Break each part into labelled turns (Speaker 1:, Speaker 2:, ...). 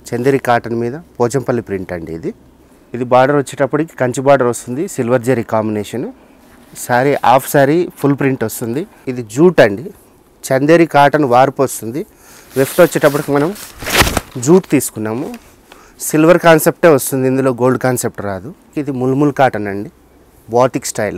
Speaker 1: Chanderi cotton మీద Pochampally print అండి ఇది ఇది బార్డర్ వచ్చేటప్పటికి కంచి బార్డర్ వస్తుంది silver zari combination sari half sari full print వస్తుంది ఇది జూట్ అండి చందేరి కాటన్ వార్పు వస్తుంది లెఫ్ట్ వచ్చేటప్పటికి మనం జూట్ తీసుకున్నాము సిల్వర్ కాన్సెప్టే వస్తుంది ఇందులో గోల్డ్ కాన్సెప్ట్ రాదు ఇది ముల్ముల్ కాటన్ అండి బాటిక్ స్టైల్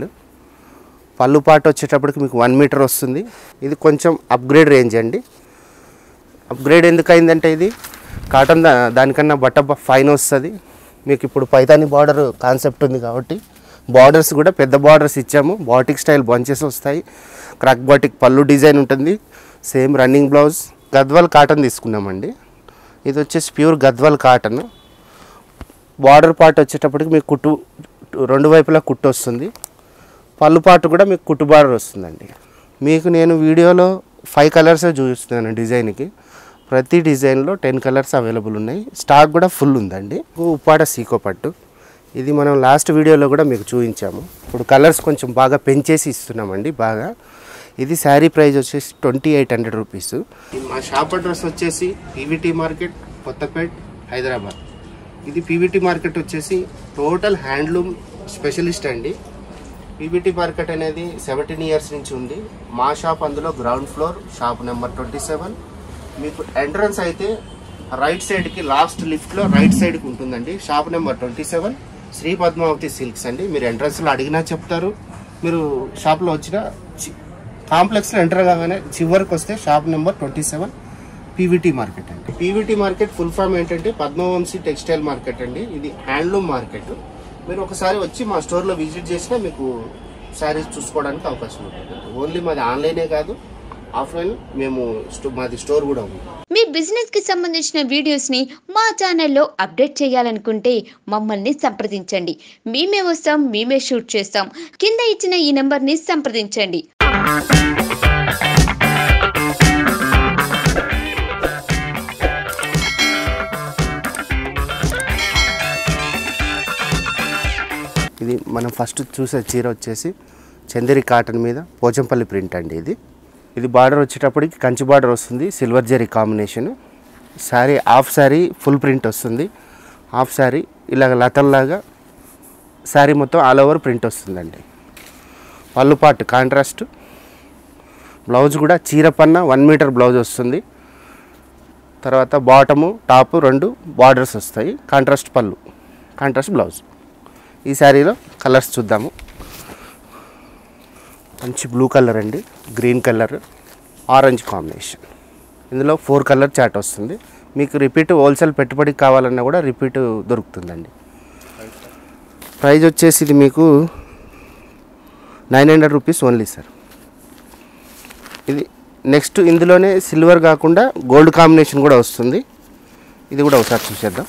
Speaker 1: పళ్ళు పాట వచ్చేటప్పటికి మీకు వన్ మీటర్ వస్తుంది ఇది కొంచెం అప్గ్రేడ్ రేంజ్ అండి అప్గ్రేడ్ ఎందుకు అయిందంటే ఇది కాటన్ దా దానికన్నా బట్ట బ- ఫైన్ వస్తుంది మీకు ఇప్పుడు పైతాని బార్డర్ కాన్సెప్ట్ ఉంది కాబట్టి బార్డర్స్ కూడా పెద్ద బార్డర్స్ ఇచ్చాము బాటిక్ స్టైల్ బంచెస్ వస్తాయి క్రాక్ బాటిక్ పళ్ళు డిజైన్ ఉంటుంది same running blouse Gadwal cotton తీసుకున్నామండి ఇది వచ్చేసి pure Gadwal cotton border part వచ్చేటప్పటికి మీకు కుట్టు రెండు వైపులా కుట్టు వస్తుంది పళ్ళు పాటు కూడా మీకు కుట్టు బార్డర్ వస్తుందండి మీకు నేను వీడియోలో ఫైవ్ కలర్స్ చూపిస్తున్నాను డిజైన్కి ప్రతి డిజైన్లో టెన్ కలర్స్ అవైలబుల్ ఉన్నాయి స్టాక్ కూడా ఫుల్ ఉందండి ఉప్పాడ సీకో పట్టు ఇది మనం లాస్ట్ వీడియోలో కూడా మీకు చూపించాము ఇప్పుడు కలర్స్ కొంచెం బాగా పెంచేసి ఇస్తున్నామండి బాగా ఇది శారీ ప్రైస్ వచ్చేసి ట్వంటీ ఎయిట్ హండ్రెడ్ రూపీస్ మా షాప్ అడ్రస్ వచ్చేసి పీవీటీ మార్కెట్ కొత్తపేట్ హైదరాబాద్ ఇది పీవీటీ మార్కెట్ వచ్చేసి టోటల్ హ్యాండ్లూమ్ స్పెషలిస్ట్ అండి పీవీటీ మార్కెట్ అనేది సెవెంటీన్ ఇయర్స్ నుంచి ఉంది మా షాప్ అందులో ground floor shop number twenty seven మీకు ఎంట్రన్స్ అయితే రైట్ సైడ్కి లాస్ట్ లిఫ్ట్లో రైట్ సైడ్కి ఉంటుందండి shop number twenty seven Shri Padmavathi silks అండి మీరు ఎంట్రన్స్లో అడిగినా చెప్తారు మీరు షాప్లో వచ్చిన కాంప్లెక్స్లో ఎంటర్ కాగానే చివరికి వస్తే shop number twenty seven PVT market అండి పీవీటీ మార్కెట్ ఫుల్ ఫామ్ ఏంటంటే పద్మవంశీ టెక్స్టైల్ మార్కెట్ అండి ఇది హ్యాండ్లూమ్ మార్కెట్ మీరు ఒకసారి వచ్చి మా స్టోర్లో విజిట్ చేసినా మీకు శారీస్ చూసుకోవడానికి అవకాశం ఉంటుంది ఓన్లీ మాది ఆన్లైనే కాదు ఆఫ్లైన్ మేము స్టో- మాది స్టోర్ కూడా ఉంది
Speaker 2: మీ బిజినెస్ కి సంబంధించిన వీడియోస్ ని మా ఛానల్లో అప్డేట్ చేయాలనుకుంటే మమ్మల్ని సంప్రదించండి మేమే వస్తాం మేమే షూట్ చేస్తాం కింద ఇచ్చిన ఈ నెంబర్ ని సంప్రదించండి
Speaker 1: ఇది మనం ఫస్ట్ చూసే చీర వచ్చేసి చందేరి కాటన్ మీద పోచంపల్లి ప్రింట్ అండి ఇది ఇది బార్డర్ వచ్చేటప్పటికి కంచి బార్డర్ వస్తుంది silver zari combination sari half sari full print వస్తుంది హాఫ్ శారీ ఇలాగ లతల్లాగా శారీ మొత్తం ఆల్ ఓవర్ ప్రింట్ వస్తుందండి పళ్ళు పాటు కాంట్రాస్ట్ బ్లౌజ్ కూడా చీర పన్న వన్ మీటర్ బ్లౌజ్ వస్తుంది తర్వాత బాటము టాపు రెండు బార్డర్స్ వస్తాయి కాంట్రాస్ట్ పళ్ళు కాంట్రాస్ట్ బ్లౌజ్ ఈ శారీలో కలర్స్ చూద్దాము మంచి బ్లూ కలర్ అండి గ్రీన్ కలర్ ఆరెంజ్ కాంబినేషన్ ఇందులో ఫోర్ కలర్ చాట్ వస్తుంది మీకు రిపీట్ హోల్సేల్ పెట్టుబడికి కావాలన్నా కూడా రిపీట్ దొరుకుతుందండి ప్రైస్ వచ్చేసి ఇది మీకు nine hundred rupees only sir ఇది నెక్స్ట్ ఇందులోనే సిల్వర్ కాకుండా గోల్డ్ కాంబినేషన్ కూడా వస్తుంది ఇది కూడా ఒకసారి చూసేద్దాం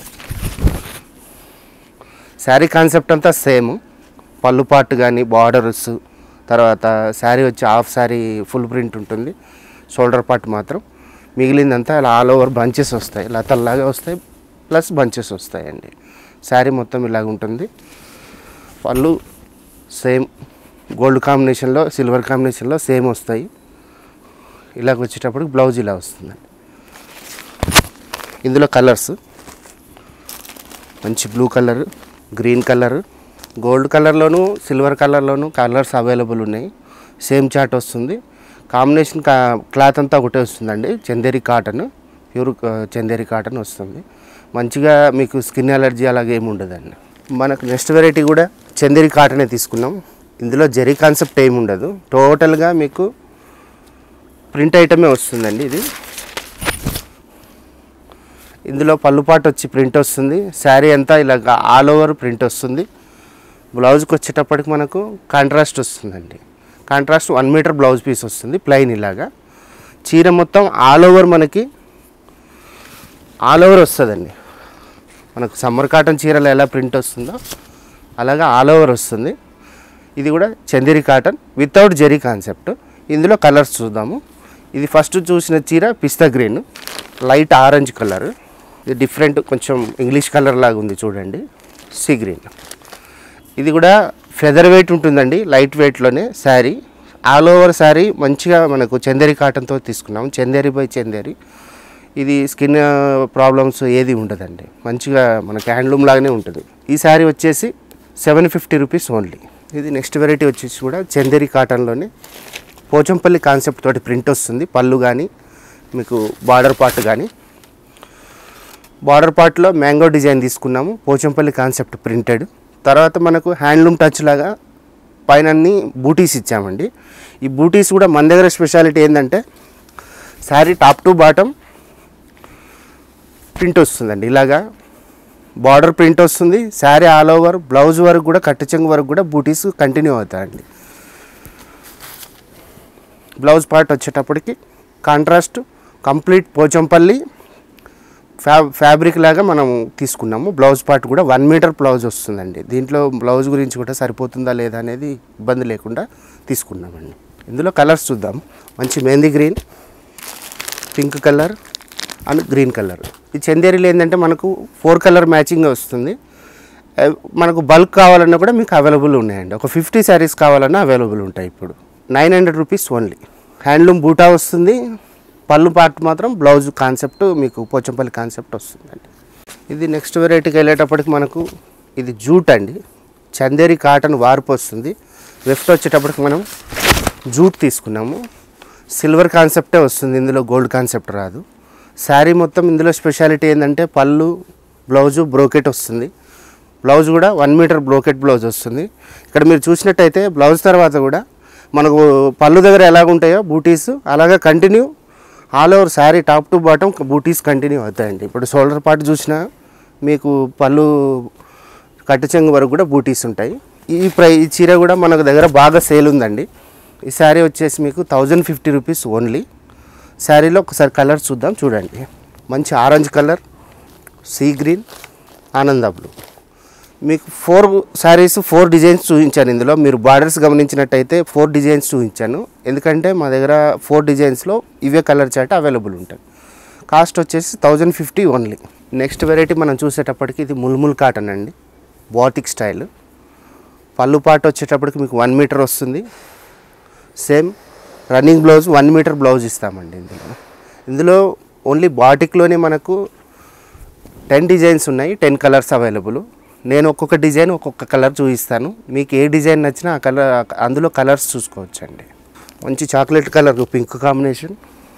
Speaker 1: శారీ కాన్సెప్ట్ అంతా సేమ్ పళ్ళు పార్ట్ కానీ బార్డర్స్ తర్వాత శారీ వచ్చి హాఫ్ శారీ ఫుల్ ప్రింట్ ఉంటుంది షోల్డర్ పార్ట్ మాత్రం మిగిలిందంతా ఇలా ఆల్ ఓవర్ బంచెస్ వస్తాయి లతల్లాగా వస్తాయి ప్లస్ బంచెస్ వస్తాయండి శారీ మొత్తం ఇలాగ ఉంటుంది పళ్ళు సేమ్ గోల్డ్ కాంబినేషన్లో సిల్వర్ కాంబినేషన్లో సేమ్ వస్తాయి ఇలాగ వచ్చేటప్పుడు బ్లౌజ్ ఇలా వస్తుందండి ఇందులో కలర్స్ మంచి blue colour green colour gold కలర్లోను సిల్వర్ కలర్లోను కలర్స్ అవైలబుల్ ఉన్నాయి సేమ్ చాట్ వస్తుంది కాంబినేషన్ కా క్లాత్ అంతా ఒకటే వస్తుందండి చందేరి కాటన్ ప్యూర్ ఆ, చందేరి కాటన్ వస్తుంది మంచిగా మీకు స్కిన్ అలర్జీ అలాగే ఏమి ఉండదండి మనకు నెక్స్ట్ వెరైటీ కూడా చందేరి కాటనే తీసుకున్నాం ఇందులో జరీ కాన్సెప్ట్ ఏమి ఉండదు టోటల్గా మీకు ప్రింట్ ఐటమే వస్తుందండి ఇది ఇందులో పళ్ళుపాటు వచ్చి ప్రింట్ వస్తుంది శారీ అంతా ఇలాగ ఆల్ ఓవర్ ప్రింట్ వస్తుంది బ్లౌజ్కి వచ్చేటప్పటికి మనకు కాంట్రాస్ట్ వస్తుందండి contrast one metre blouse piece వస్తుంది ప్లెయిన్ ఇలాగా చీర మొత్తం ఆల్ ఓవర్ మనకి ఆల్ ఓవర్ వస్తుందండి మనకు సమ్మర్ కాటన్ చీరలో ఎలా ప్రింట్ వస్తుందో అలాగా ఆల్ ఓవర్ వస్తుంది ఇది కూడా Chanderi cotton without zari concept ఇందులో కలర్స్ చూద్దాము ఇది ఫస్ట్ చూసిన చీర పిస్తా గ్రీన్ లైట్ ఆరెంజ్ కలర్ ఇది డిఫరెంట్ కొంచెం ఇంగ్లీష్ కలర్ లాగా ఉంది చూడండి సీ గ్రీన్ ఇది కూడా ఫెదర్ వెయిట్ ఉంటుందండి లైట్ వెయిట్లోనే శారీ ఆల్ ఓవర్ శారీ మంచిగా మనకు చందేరి కాటన్తో తీసుకున్నాం చందేరి బై చందేరి ఇది స్కిన్ ప్రాబ్లమ్స్ ఏది ఉండదండి మంచిగా మనకి హ్యాండ్లూమ్ లాగానే ఉంటుంది ఈ శారీ వచ్చేసి సెవెన్ ఫిఫ్టీ రూపీస్ ఓన్లీ ఇది నెక్స్ట్ వెరైటీ వచ్చేసి కూడా చందేరి కాటన్లోనే పోచంపల్లి కాన్సెప్ట్ తోటి ప్రింట్ వస్తుంది పళ్ళు కానీ మీకు బార్డర్ పార్ట్ కానీ బార్డర్ పార్ట్లో మ్యాంగో డిజైన్ తీసుకున్నాము పోచంపల్లి కాన్సెప్ట్ ప్రింటెడ్ తర్వాత మనకు హ్యాండ్లూమ్ టచ్ లాగా పైన అన్ని బూటీస్ ఇచ్చామండి ఈ బూటీస్ కూడా మన దగ్గర స్పెషాలిటీ ఏంటంటే sari top to bottom print వస్తుందండి ఇలాగా బార్డర్ ప్రింట్ వస్తుంది శారీ ఆల్ ఓవర్ బ్లౌజ్ వరకు కూడా కట్టు చెంగు వరకు కూడా బూటీస్ కంటిన్యూ అవుతాయండి బ్లౌజ్ పార్ట్ వచ్చేటప్పటికి కాంట్రాస్ట్ కంప్లీట్ పోచంపల్లి ఫ్యా ఫ్యాబ్రిక్ లాగా మనం తీసుకున్నాము బ్లౌజ్ పార్ట్ కూడా వన్ మీటర్ బ్లౌజ్ వస్తుందండి దీంట్లో బ్లౌజ్ గురించి కూడా సరిపోతుందా లేదా అనేది ఇబ్బంది లేకుండా తీసుకున్నామండి ఇందులో కలర్స్ చూద్దాం మంచి mehndi green pink colour and green colour ఈ చందేరీలు ఏంటంటే మనకు ఫోర్ కలర్ మ్యాచింగ్ వస్తుంది ఆ, మనకు బల్క్ కావాలన్నా కూడా మీకు అవైలబుల్ ఉన్నాయండి ఒక ఫిఫ్టీ శారీస్ కావాలన్నా అవైలబుల్ ఉంటాయి ఇప్పుడు nine hundred rupees only handloom buta వస్తుంది పళ్ళు పార్ట్ మాత్రం బ్లౌజ్ కాన్సెప్ట్ మీకు పోచంపల్లి కాన్సెప్ట్ వస్తుందండి ఇది నెక్స్ట్ వెరైటీకి వెళ్ళేటప్పటికి మనకు ఇది జూట్ అండి చందేరి కాటన్ వార్పు వస్తుంది లెఫ్ట్ వచ్చేటప్పటికి మనం జూట్ తీసుకున్నాము సిల్వర్ కాన్సెప్టే వస్తుంది ఇందులో గోల్డ్ కాన్సెప్ట్ రాదు శారీ మొత్తం ఇందులో స్పెషాలిటీ ఏంటంటే పళ్ళు బ్లౌజు బ్రోకెట్ వస్తుంది బ్లౌజ్ కూడా వన్ మీటర్ బ్రోకెట్ బ్లౌజ్ వస్తుంది ఇక్కడ మీరు చూసినట్టయితే బ్లౌజ్ తర్వాత కూడా మనకు పళ్ళు దగ్గర ఎలాగ ఉంటాయో బూటీస్ అలాగే continue all over sari top to bottom butis continue అవుతాయండి ఇప్పుడు షోల్డర్ పార్ట్ చూసినా మీకు పళ్ళు కట్టు చెంగు వరకు కూడా బూటీస్ ఉంటాయి ఈ ప్రై ఈ చీర కూడా మనకు దగ్గర బాగా సేల్ ఉందండి ఈ శారీ వచ్చేసి మీకు థౌజండ్ ఫిఫ్టీ రూపీస్ ఓన్లీ శారీలో ఒకసారి కలర్ చూద్దాం చూడండి మంచి ఆరెంజ్ కలర్ సీ గ్రీన్ ఆనంద బ్లూ మీకు ఫోర్ శారీస్ ఫోర్ డిజైన్స్ చూపించాను ఇందులో మీరు బార్డర్స్ గమనించినట్టయితే ఫోర్ డిజైన్స్ చూపించాను ఎందుకంటే మా దగ్గర ఫోర్ డిజైన్స్లో ఇవే కలర్ చాట్ అవైలబుల్ ఉంటాయి కాస్ట్ వచ్చేసి thousand fifty only next variety మనం చూసేటప్పటికి ఇది ముల్ముల్ కాటన్ అండి బాటిక్ స్టైల్ పళ్ళు పాట వచ్చేటప్పటికి మీకు వన్ మీటర్ వస్తుంది same running blouse one metre blouse ఇస్తామండి ఇందులో ఇందులో ఓన్లీ బాటిక్లోనే మనకు టెన్ డిజైన్స్ ఉన్నాయి టెన్ కలర్స్ అవైలబుల్ నేను ఒక్కొక్క డిజైన్ ఒక్కొక్క కలర్ చూపిస్తాను మీకు ఏ డిజైన్ నచ్చినా ఆ కలర్ అందులో కలర్స్ చూసుకోవచ్చండి మంచి చాక్లెట్ కలర్ పింక్ కాంబినేషన్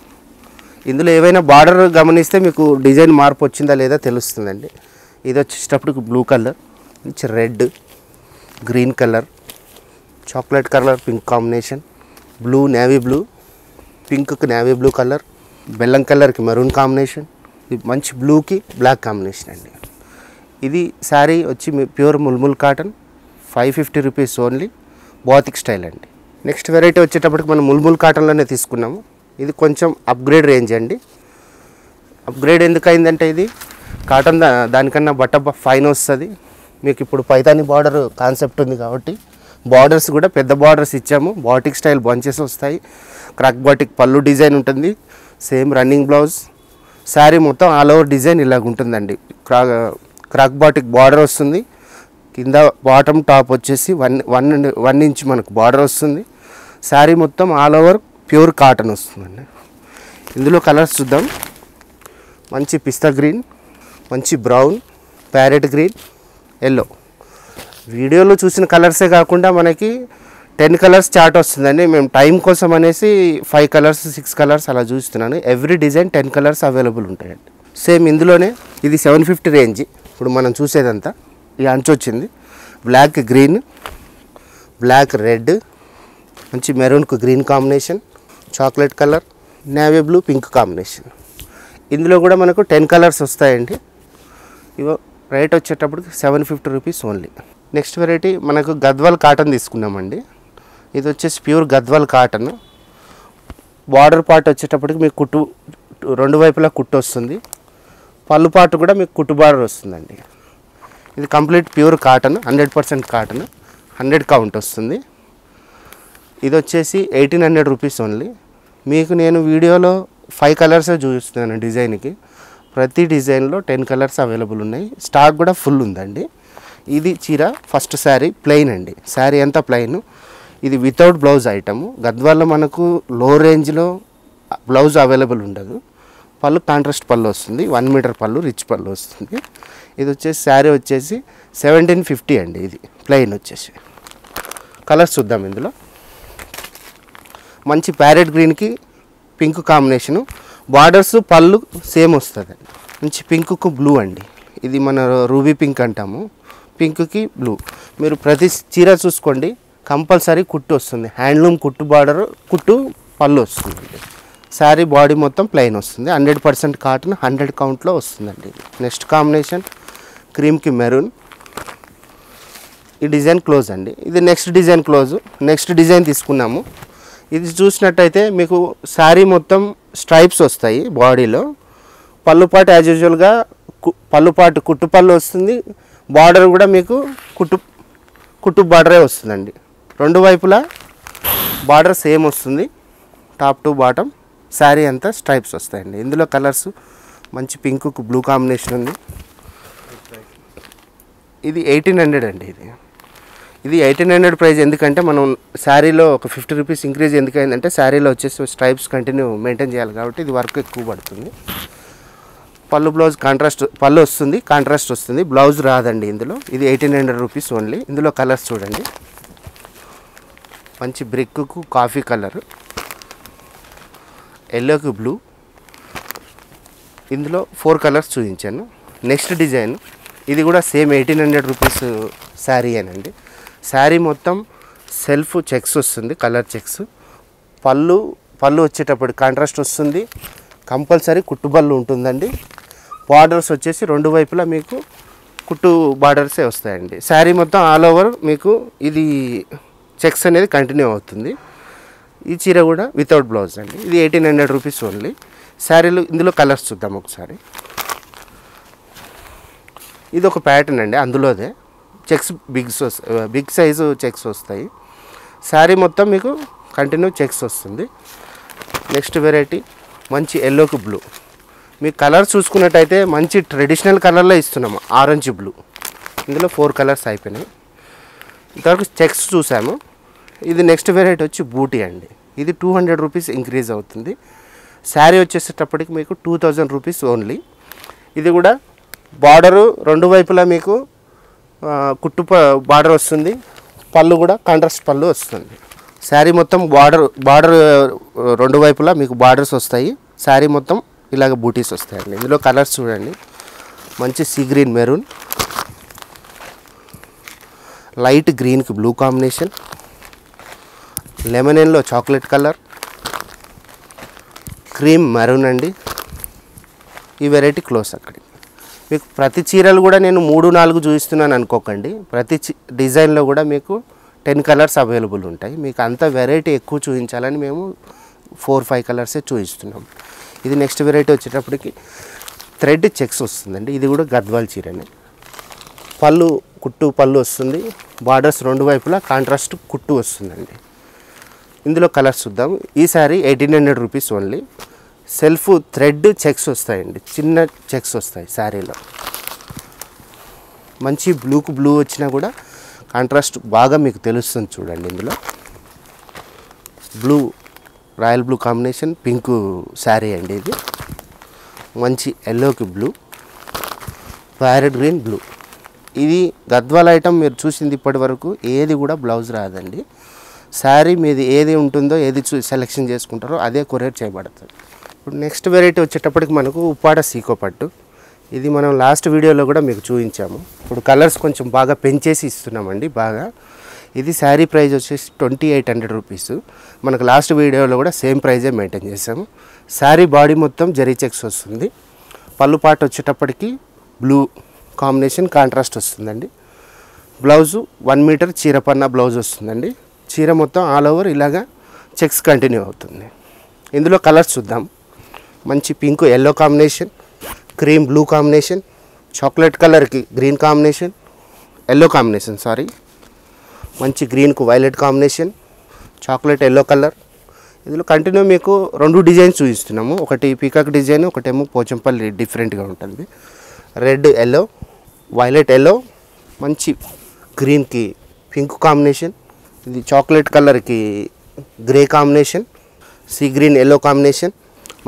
Speaker 1: ఇందులో ఏవైనా బార్డర్ గమనిస్తే మీకు డిజైన్ మార్పు వచ్చిందా లేదా తెలుస్తుందండి ఇది వచ్చేటప్పుడు బ్లూ కలర్ మంచి red green colour chocolate colour pink combination blue navy blue పింక్కి నేవీ బ్లూ కలర్ బెల్లం కలర్కి మెరూన్ కాంబినేషన్ ఇది మంచి బ్లూకి బ్లాక్ కాంబినేషన్ అండి ఇది శారీ వచ్చి మీ pure mulmul cotton five fifty rupees only batik style అండి నెక్స్ట్ వెరైటీ వచ్చేటప్పటికి మనం ముల్ముల్ కాటన్లోనే తీసుకున్నాము ఇది కొంచెం అప్గ్రేడ్ రేంజ్ అండి అప్గ్రేడ్ ఎందుకు అయిందంటే ఇది కాటన్ దా దానికన్నా బట్ట బ- ఫైన్ వస్తుంది మీకు ఇప్పుడు పైతాని బార్డర్ కాన్సెప్ట్ ఉంది కాబట్టి బార్డర్స్ కూడా పెద్ద బార్డర్స్ ఇచ్చాము బాటిక్ స్టైల్ బంచెస్ వస్తాయి క్రాక్ బాటిక్ పళ్ళు డిజైన్ ఉంటుంది సేమ్ రన్నింగ్ బ్లౌజ్ శారీ మొత్తం ఆల్ ఓవర్ డిజైన్ ఇలాగ ఉంటుందండి క్రా క్రాక్ బాటిక్ బార్డర్ వస్తుంది కింద బాటమ్ టాప్ వచ్చేసి వన్ వన్ వన్ ఇంచ్ మనకు బార్డర్ వస్తుంది శారీ మొత్తం ఆల్ ఓవర్ ప్యూర్ కాటన్ వస్తుందండి ఇందులో కలర్స్ చూద్దాం మంచి పిస్తా గ్రీన్ మంచి బ్రౌన్ ప్యారెట్ గ్రీన్ ఎల్లో వీడియోలో చూసిన కలర్సే కాకుండా మనకి టెన్ కలర్స్ చార్ట్ వస్తుందండి మేము టైం కోసం అనేసి ఫైవ్ కలర్స్ సిక్స్ కలర్స్ అలా చూస్తున్నాను every design ten colours available ఉంటాయండి సేమ్ ఇందులోనే ఇది సెవెన్ ఫిఫ్టీ రేంజ్ ఇప్పుడు మనం చూసేదంతా ఈ అంచు వచ్చింది బ్లాక్ గ్రీన్ బ్లాక్ రెడ్ మంచి మెరూన్కు green combination chocolate colour navy blue pink combination ఇందులో కూడా మనకు టెన్ కలర్స్ వస్తాయండి ఇవో రేట్ వచ్చేటప్పటికి seven fifty rupees only next variety మనకు గద్వాల్ కాటన్ తీసుకున్నామండి ఇది వచ్చేసి pure Gadwal cotton border part వచ్చేటప్పటికి మీకు కుట్టు రెండు వైపులా కుట్టు వస్తుంది పళ్ళు పార్ట్ కూడా మీకు కుట్టు బార్డర్ వస్తుందండి ఇది complete pure cotton hundred percent cotton hundred count వస్తుంది ఇది వచ్చేసి ఎయిటీన్ హండ్రెడ్ రూపీస్ ఓన్లీ మీకు నేను వీడియోలో ఫైవ్ కలర్సే చూపిస్తున్నాను డిజైన్కి ప్రతి డిజైన్లో టెన్ కలర్స్ అవైలబుల్ ఉన్నాయి స్టాక్ కూడా ఫుల్ ఉందండి ఇది చీర ఫస్ట్ శారీ ప్లెయిన్ అండి శారీ అంతా ప్లెయిన్ ఇది వితౌట్ బ్లౌజ్ ఐటమ్ గద్వాల్లో మనకు లో రేంజ్లో బ్లౌజ్ అవైలబుల్ ఉండదు పళ్ళు కాంట్రాస్ట్ పళ్ళు వస్తుంది వన్ మీటర్ పళ్ళు రిచ్ పళ్ళు వస్తుంది ఇది వచ్చేసి శారీ వచ్చేసి సెవెంటీన్ ఫిఫ్టీ అండి ఇది ప్లెయిన్ వచ్చేసి కలర్స్ చూద్దాం ఇందులో మంచి ప్యారెట్ గ్రీన్కి పింక్ కాంబినేషను బార్డర్స్ పళ్ళు సేమ్ వస్తుంది మంచి పింక్కు బ్లూ అండి ఇది మన రూబీ పింక్ అంటాము పింక్కి బ్లూ మీరు ప్రతి చీర చూసుకోండి కంపల్సరీ కుట్టు వస్తుంది హ్యాండ్లూమ్ కుట్టు బార్డర్ కుట్టు పళ్ళు వస్తుందండి శారీ బాడీ మొత్తం ప్లెయిన్ వస్తుంది హండ్రెడ్ పర్సెంట్ కాటన్ హండ్రెడ్ కౌంట్లో వస్తుందండి నెక్స్ట్ కాంబినేషన్ క్రీమ్కి మెరూన్ ఈ డిజైన్ క్లోజ్ అండి ఇది next design close next design తీసుకున్నాము ఇది చూసినట్టయితే మీకు శారీ మొత్తం స్ట్రైప్స్ వస్తాయి బాడీలో పళ్ళుపాటు యాజ్ యూజువల్గా కు పళ్ళుపాటు కుట్టు పళ్ళు వస్తుంది బార్డర్ కూడా మీకు కుట్టు కుట్టు బార్డరే వస్తుందండి రెండు వైపులా బార్డర్ సేమ్ వస్తుంది టాప్ టు బాటమ్ శారీ అంతా స్ట్రైప్స్ వస్తాయండి ఇందులో కలర్స్ మంచి పింక్కు బ్లూ కాంబినేషన్ ఉంది ఇది ఎయిటీన్ హండ్రెడ్ అండి ఇది ఇది ఎయిటీన్ హండ్రెడ్ ప్రైస్ ఎందుకంటే మనం శారీలో ఒక ఫిఫ్టీ రూపీస్ ఇంక్రీజ్ ఎందుకైందంటే శారీలో వచ్చేసి స్ట్రైప్స్ కంటిన్యూ మెయింటైన్ చేయాలి కాబట్టి ఇది వర్క్ ఎక్కువ పడుతుంది పళ్ళు బ్లౌజ్ కాంట్రాస్ట్ పళ్ళు వస్తుంది కాంట్రాస్ట్ వస్తుంది బ్లౌజ్ రాదండి ఇందులో ఇది ఎయిటీన్ హండ్రెడ్ రూపీస్ ఓన్లీ ఇందులో కలర్స్ చూడండి మంచి బ్రిక్కు కాఫీ కలర్ ఎల్లోకి బ్లూ ఇందులో ఫోర్ కలర్స్ చూపించాను నెక్స్ట్ డిజైన్ ఇది కూడా same eighteen hundred rupees sari అనండి శారీ మొత్తం సెల్ఫ్ చెక్స్ వస్తుంది కలర్ చెక్స్ పళ్ళు పళ్ళు వచ్చేటప్పుడు కాంట్రాస్ట్ వస్తుంది కంపల్సరీ కుట్టుబళ్ళు ఉంటుందండి బార్డర్స్ వచ్చేసి రెండు వైపులా మీకు కుట్టు బార్డర్సే వస్తాయండి శారీ మొత్తం ఆల్ ఓవర్ మీకు ఇది చెక్స్ అనేది కంటిన్యూ అవుతుంది ఈ చీర కూడా వితౌట్ బ్లౌజ్ అండి ఇది ఎయిటీన్ హండ్రెడ్ రూపీస్ ఓన్లీ శారీలు ఇందులో కలర్స్ చూద్దాం ఒకసారి ఇది ఒక ప్యాటర్న్ అండి అందులోదే checks bigs big size checks వస్తాయి శారీ మొత్తం మీకు కంటిన్యూ చెక్స్ వస్తుంది నెక్స్ట్ వెరైటీ మంచి ఎల్లోకి బ్లూ మీ కలర్ చూసుకున్నట్టయితే మంచి ట్రెడిషనల్ కలర్లో ఇస్తున్నాము ఆరెంజ్ బ్లూ ఇందులో ఫోర్ కలర్స్ అయిపోయినాయి ఇంతవరకు చెక్స్ చూసాము ఇది నెక్స్ట్ వెరైటీ వచ్చి బూటీ అండి ఇది టూ హండ్రెడ్ రూపీస్ ఇంక్రీజ్ అవుతుంది శారీ వచ్చేసేటప్పటికి మీకు టూ థౌజండ్ రూపీస్ ఓన్లీ ఇది కూడా బార్డరు రెండు వైపులా మీకు ఆ, కుట్టు బార్డర్ వస్తుంది పళ్ళు కూడా కాంట్రాస్ట్ పళ్ళు వస్తుంది శారీ మొత్తం బార్డర్ బార్డర్ రెండు వైపులా మీకు బార్డర్స్ వస్తాయి శారీ మొత్తం ఇలాగ బూటీస్ వస్తాయండి ఇందులో కలర్స్ చూడండి మంచి సీ గ్రీన్ మెరూన్ లైట్ గ్రీన్కి blue combination lemon yellow chocolate colour cream maroon అండి ఈ వెరైటీ క్లోజ్ అక్కడికి మీకు ప్రతి చీరలు కూడా నేను మూడు నాలుగు చూపిస్తున్నాను అనుకోకండి ప్రతి చి డిజైన్లో కూడా మీకు టెన్ కలర్స్ అవైలబుల్ ఉంటాయి మీకు అంత వెరైటీ ఎక్కువ చూపించాలని మేము ఫోర్ ఫైవ్ కలర్సే చూపిస్తున్నాం ఇది నెక్స్ట్ వెరైటీ వచ్చేటప్పటికి థ్రెడ్ చెక్స్ వస్తుందండి ఇది కూడా గద్వాల్ చీరనే పళ్ళు కుట్టు పళ్ళు వస్తుంది బార్డర్స్ రెండు వైపులా కాంట్రాస్ట్ కుట్టు వస్తుందండి ఇందులో కలర్స్ చూద్దాం ఈ sari eighteen hundred rupees only self thread checks వస్తాయండి చిన్న చెక్స్ వస్తాయి శారీలో మంచి బ్లూకు బ్లూ వచ్చినా కూడా కాంట్రాస్ట్ బాగా మీకు తెలుస్తుంది చూడండి ఇందులో blue royal blue combination pink sari అండి ఇది మంచి ఎల్లోకి బ్లూ ప్యారెట్ గ్రీన్ బ్లూ ఇది గద్వాల ఐటమ్ మీరు చూసింది ఇప్పటి వరకు ఏది కూడా బ్లౌజ్ రాదండి శారీ మీది ఏది ఉంటుందో ఏది చూ సెలెక్షన్ చేసుకుంటారో అదే కొరియర్ చేయబడుతుంది ఇప్పుడు నెక్స్ట్ వెరైటీ వచ్చేటప్పటికి మనకు ఉప్పాడ సీకో పట్టు ఇది మనం లాస్ట్ వీడియోలో కూడా మీకు చూపించాము ఇప్పుడు కలర్స్ కొంచెం బాగా పెంచేసి ఇస్తున్నామండి బాగా ఇది శారీ ప్రైస్ వచ్చేసి ట్వంటీ ఎయిట్ హండ్రెడ్ రూపీస్ మనకు లాస్ట్ వీడియోలో కూడా సేమ్ ప్రైజే మెయింటైన్ చేసాము శారీ బాడీ మొత్తం జరీ చెక్స్ వస్తుంది పళ్ళు పాట వచ్చేటప్పటికి బ్లూ కాంబినేషన్ కాంట్రాస్ట్ వస్తుందండి బ్లౌజు వన్ మీటర్ చీర పన్న బ్లౌజ్ వస్తుందండి చీర మొత్తం ఆల్ ఓవర్ ఇలాగా చెక్స్ కంటిన్యూ అవుతుంది ఇందులో కలర్స్ చూద్దాం మంచి pink yellow combination cream blue combination chocolate కలర్కి green combination yellow combination sorry మంచి గ్రీన్కు violet combination chocolate yellow colour ఇందులో కంటిన్యూ మీకు రెండు డిజైన్స్ చూపిస్తున్నాము ఒకటి పీకాక్ డిజైన్ ఒకటేమో పోచంపల్లి డిఫరెంట్గా ఉంటుంది రెడ్ ఎల్లో వైలెట్ ఎల్లో మంచి గ్రీన్కి పింక్ కాంబినేషన్ ఇది చాక్లెట్ కలర్కి grey combination sea green yellow combination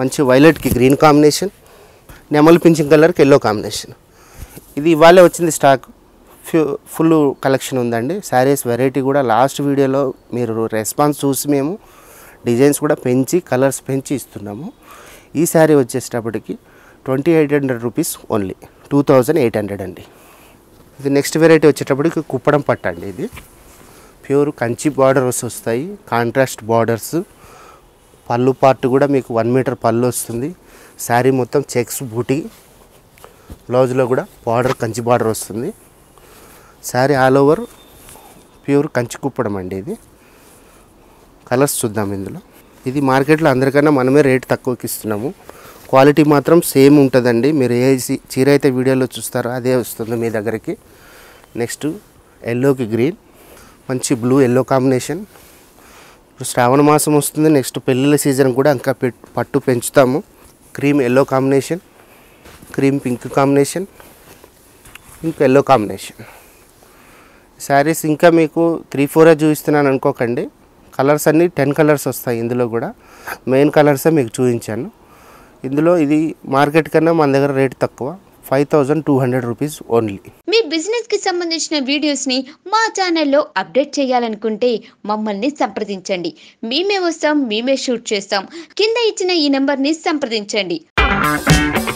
Speaker 1: మంచి వైలెట్కి గ్రీన్ కాంబినేషన్ నెమల్ పింఛింగ్ కలర్కి ఎల్లో కాంబినేషన్ ఇది ఇవాళే వచ్చింది స్టాక్ ఫ్యూ ఫుల్ కలెక్షన్ ఉందండి శారీస్ వెరైటీ కూడా లాస్ట్ వీడియోలో మీరు రెస్పాన్స్ చూసి మేము డిజైన్స్ కూడా పెంచి కలర్స్ పెంచి ఇస్తున్నాము ఈ శారీ వచ్చేటప్పటికి twenty eight hundred rupees only two thousand eight hundred అండి ఇది నెక్స్ట్ వెరైటీ వచ్చేటప్పటికి కుప్పడం పట్టు అండి ఇది ప్యూర్ కంచి బార్డర్స్ వస్తాయి కాంట్రాస్ట్ బార్డర్స్ పళ్ళు పార్ట్ కూడా మీకు వన్ మీటర్ పళ్ళు వస్తుంది శారీ మొత్తం చెక్స్ బూటీ బ్లౌజ్లో కూడా బార్డర్ కంచి బార్డర్ వస్తుంది sari all over pure Kanchi Kuppadam అండి ఇది కలర్స్ చూద్దాం ఇందులో ఇది మార్కెట్లో అందరికన్నా మనమే రేట్ తక్కువకి ఇస్తున్నాము క్వాలిటీ మాత్రం సేమ్ ఉంటుందండి మీరు ఏ సి- చీర అయితే వీడియోలో చూస్తారో అదే వస్తుంది మీ దగ్గరికి నెక్స్ట్ ఎల్లోకి గ్రీన్ మంచి బ్లూ ఎల్లో కాంబినేషన్ ఇప్పుడు శ్రావణ మాసం వస్తుంది నెక్స్ట్ పెళ్ళిళ్ళ సీజన్ కూడా ఇంకా పెట్- పట్టు పెంచుతాము cream yellow combination cream pink combination ఇంకా ఎల్లో కాంబినేషన్ శారీస్ ఇంకా మీకు త్రీ ఫోరే చూపిస్తున్నాను అనుకోకండి కలర్స్ అన్నీ టెన్ కలర్స్ వస్తాయి ఇందులో కూడా మెయిన్ కలర్సే మీకు చూపించాను ఇందులో ఇది మార్కెట్ కన్నా మన దగ్గర రేట్ తక్కువ five thousand two hundred rupees only
Speaker 2: మీ బిజినెస్ కి సంబంధించిన వీడియోస్ ని మా ఛానల్లో అప్డేట్ చేయాలనుకుంటే మమ్మల్ని సంప్రదించండి మేమే వస్తాం మేమే షూట్ చేస్తాం కింద ఇచ్చిన ఈ నెంబర్ ని సంప్రదించండి